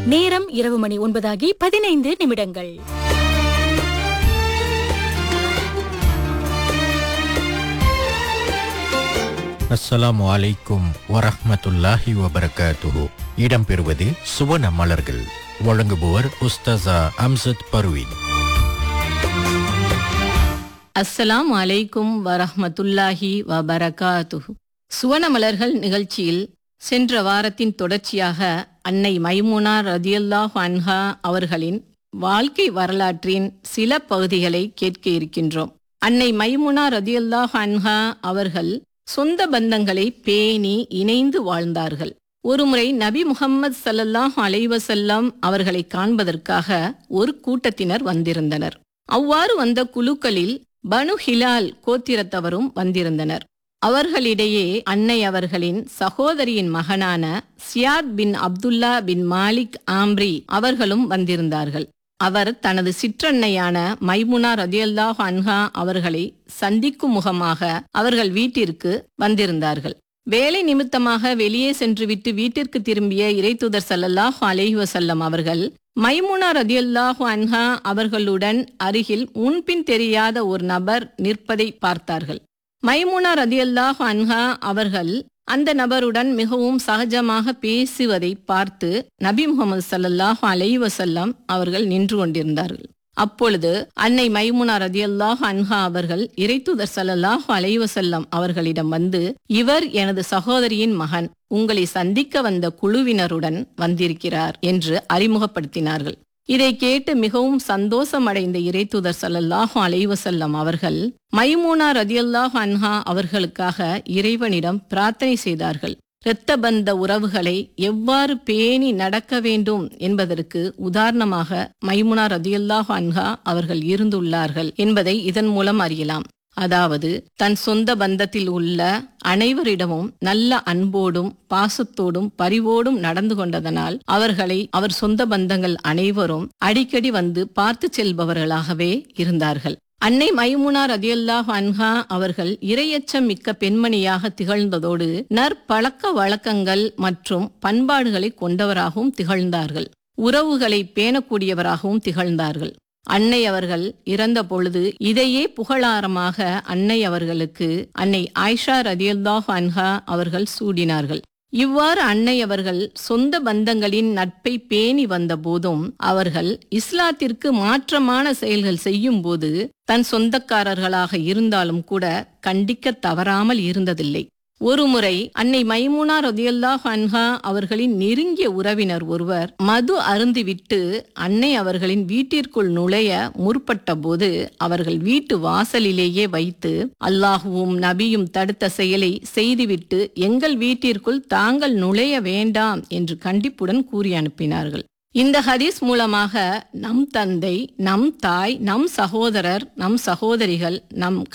நேரம் இரவு மணி ஒன்பதாகி பதினைந்து நிமிடங்கள் அஸ்ஸலாமு அலைக்கும் வரஹ்மத்துல்லாஹி வபரகாத்துஹு இடம்பெறுவது சுவன மலர்கள் வழங்குபவர் உஸ்தசா அம்சத் பர்வீன் அஸ்ஸலாம் அலைக்கும் வரஹ்மத்துல்லாஹி வபரகாத்துஹு சுவனமலர்கள் நிகழ்ச்சியில் சென்ற வாரத்தின் தொடர்ச்சியாக அன்னை மைமுனா ரதியல்லாஹு அன்ஹா அவர்களின் வாழ்க்கை வரலாற்றின் சில பகுதிகளை கேட்க இருக்கின்றோம் அன்னை மைமுனா ரதியல்லாஹு அன்ஹா அவர்கள் சொந்த பந்தங்களை பேணி இணைந்து வாழ்ந்தார்கள் ஒருமுறை நபி முகம்மது ஸல்லல்லாஹு அலைஹி வஸல்லம் அவர்களை காண்பதற்காக ஒரு கூட்டத்தினர் வந்திருந்தனர் அவ்வாறு வந்த குழுக்களில் பனு ஹிலால் கோத்திரத்தவரும் வந்திருந்தனர் அவர்களிடையே அன்னை அவர்களின் சகோதரியின் மகனான சியாத் பின் அப்துல்லா பின் மாலிக் ஆம்ரி அவர்களும் வந்திருந்தார்கள் அவர் தனது சிற்றன்னையான மைமுனா ரதியல்லாஹு அன்ஹா அவர்களை சந்திக்கும் முகமாக அவர்கள் வீட்டிற்கு வந்திருந்தார்கள் வேலை நிமித்தமாக வெளியே சென்றுவிட்டு வீட்டிற்கு திரும்பிய இறைத்துதர் ஸல்லல்லாஹு அலைஹி வஸல்லம் அவர்கள் மைமுனா ரதியல்லாஹு அன்ஹா அவர்களுடன் அருகில் முன்பின் தெரியாத ஒரு நபர் நிற்பதை பார்த்தார்கள் மைமுனா ரதியல்லாஹு அன்ஹா அவர்கள் அந்த நபருடன் மிகவும் சகஜமாக பேசுவதை பார்த்து நபி முகமது ஸல்லல்லாஹு அலைஹி வஸல்லம் அவர்கள் நின்று கொண்டிருந்தார்கள் அப்பொழுது அன்னை மைமுனா ரதியல்லாஹு அன்ஹா அவர்கள் இறைத்துதர் ஸல்லல்லாஹு அலைஹி வஸல்லம் அவர்களிடம் வந்து இவர் எனது சகோதரியின் மகன் உங்களை சந்திக்க வந்த குழுவினருடன் வந்திருக்கிறார் என்று அறிமுகப்படுத்தினார்கள் இதை கேட்டு மிகவும் சந்தோஷமடைந்த இறைத்துதர் ஸல்லல்லாஹு அலைஹி வஸல்லம் அவர்கள் மைமூனா ரதியல்லாஹு அன்ஹா அவர்களுக்காக இறைவனிடம் பிரார்த்தனை செய்தார்கள் இரத்த பந்த உறவுகளை எவ்வாறு பேணி நடக்க வேண்டும் என்பதற்கு உதாரணமாக மைமுனா ரதியல்லாஹு அன்ஹா அவர்கள் இருந்துள்ளார்கள் என்பதை இதன் மூலம் அறியலாம் அதாவது தன் சொந்த பந்தத்தில் உள்ள அனைவரிடமும் நல்ல அன்போடும் பாசத்தோடும் பரிவோடும் நடந்து கொண்டதனால் அவர்களை அவர் சொந்த பந்தங்கள் அனைவரும் அடிக்கடி வந்து பார்த்து செல்பவர்களாகவே இருந்தார்கள் அன்னை மைமுனா ரதியல்லாஹ் அன்ஹா அவர்கள் இரையச்சம் மிக்க பெண்மணியாக திகழ்ந்ததோடு நற்பழக்க வழக்கங்கள் மற்றும் பண்பாடுகளை கொண்டவராகவும் திகழ்ந்தார்கள் உறவுகளை பேணக்கூடியவராகவும் திகழ்ந்தார்கள் அன்னை அவர்கள் இறந்த பொழுது இதையே புகழாரமாக அன்னை அவர்களுக்கு அன்னை ஆயிஷா ரதியல்லாஹ் அன்ஹா அவர்கள் சூடினார்கள் இவ்வாறு அன்னை அவர்கள் சொந்த பந்தங்களின் நட்பை பேணி வந்த போதும் அவர்கள் இஸ்லாத்திற்கு மாற்றமான செயல்கள் செய்யும் போது தன் சொந்தக்காரர்களாக இருந்தாலும் கூட கண்டிக்க தவறாமல் இருந்ததில்லை ஒருமுறை அன்னை மைமுனா ரதியல்லாஹ் அன்ஹா அவர்களின் நெருங்கிய உறவினர் ஒருவர் மது அருந்திவிட்டு அன்னை அவர்களின் வீட்டிற்குள் நுழைய முற்பட்ட போது அவர்கள் வீட்டு வாசலிலேயே வைத்து அல்லாஹுவும் நபியும் தடுத்த செயலை செய்துவிட்டு எங்கள் வீட்டிற்குள் தாங்கள் நுழைய வேண்டாம் என்று கண்டிப்புடன் கூறி அனுப்பினார்கள் இந்த ஹதீஸ் மூலமாக நம் தந்தை நம் தாய் நம் சகோதரர் நம் சகோதரிகள் நம்